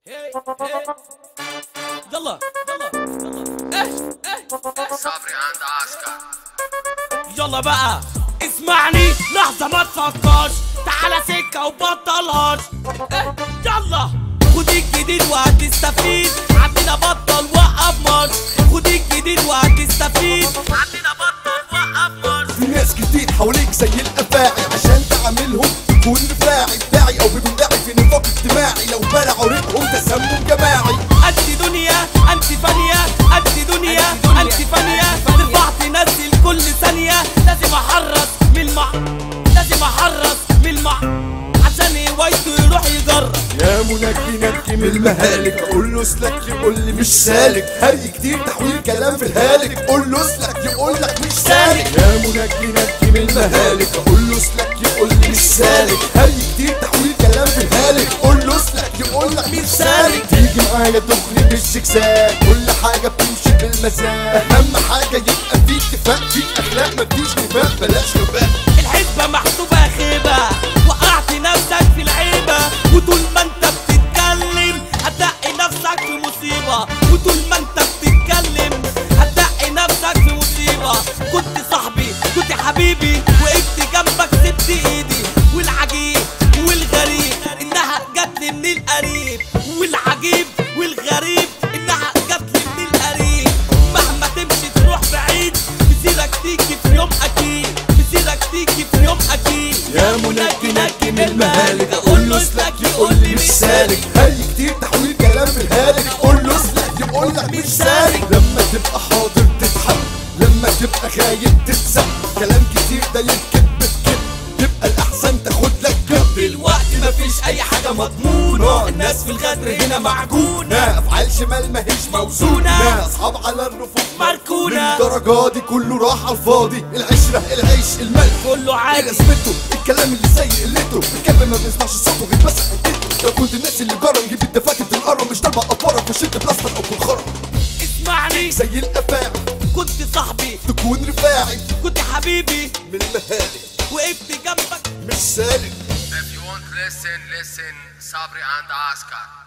يلا يلا يلا ايش ايش صبري عند عسكر يلا بقى اسمعني لحظة ما تفكرش تعالى سكة وبطلهاش إيه، يلا خد الجديد وهتستفيد عندنا بطل وقف ماتش خد الجديد وهتستفيد عندنا بطل وقف ماتش في ناس كتير حواليك زي الافاعي عشان تعاملهم تكون رفاعي داعي او بدون داعي في نطاق اجتماعي لو بلعوا ريقهم تسمم جماعي انت دنيا انت فانية انت دنيا انت فانية ترفع تنزل كل ثانية لازم احرص من المع لازم احرص من المع عشان هوايته يروح يجرب يا منجي نجي من المهالك قول له اسلك يقول لي مش سالك هري كتير تحويل كلام في الهالك قول له اسلك يقول لك مش سالك يا منجي نجي من المهالك قول له اسلك يقول لي مش سالك هري كتير تحويل كلام في الهالك قول له اسلك يقول لك مش سالك تيجي معايا تخرج بالسكساك كل حاجه بتمشي بالمزاج اهم حاجه يبقى في اتفاق في اخلاق مفيش نفاق بلاش غباء الحسبة محسوبة خيبة وقعت نفسك في العيبة وطول ما انت بتتكلم هتلاقي نفسك في مصيبة وطول ما انت بتتكلم هتلاقي نفسك في مصيبة كنت صاحبي كنت حبيبي وقفت جنبك سبت ايدي والعجيب والغريب انها جت لي من القريب والعجيب والغريب انها جت لي من القريب مهما تمشي تروح بعيد مسيرك تيجي في يوم اكيد مسيرك تيجي في يوم اكيد يا منجي نجي من المهالك اقول له اسلك يقول لي مش سالك هري كتير تحويل كلام في الهالك قول له اسلك يقول لك مش سالك لما تبقى حاضر تتحب لما تبقى خايف تتسب كلام كتير ده يركب بتكب تبقى الاحسن تاخد لك كب دلوقتي مفيش اي حاجة مضمونة الناس في الغدر هنا معجونة افعال شمال ماهيش موزونة اصحاب على الرفوف مركونة. الدرجة دي كله راح على الفاضي العشرة العيش الملح كله ايه عادي لازمته الكلام اللي زي قلته الكلب ما بيسمعش صوته غير بس حكيته لو كنت الناس اللي جرى نجيب الدفاتر القرم مش ضربة افارة في شد بلاستر او كل اسمعني زي الافاعي كنت صاحبي تكون رفاعي كنت حبيبي من المهالك وقفت جنبك مش سالك If you want listen listen صبري عند عسكر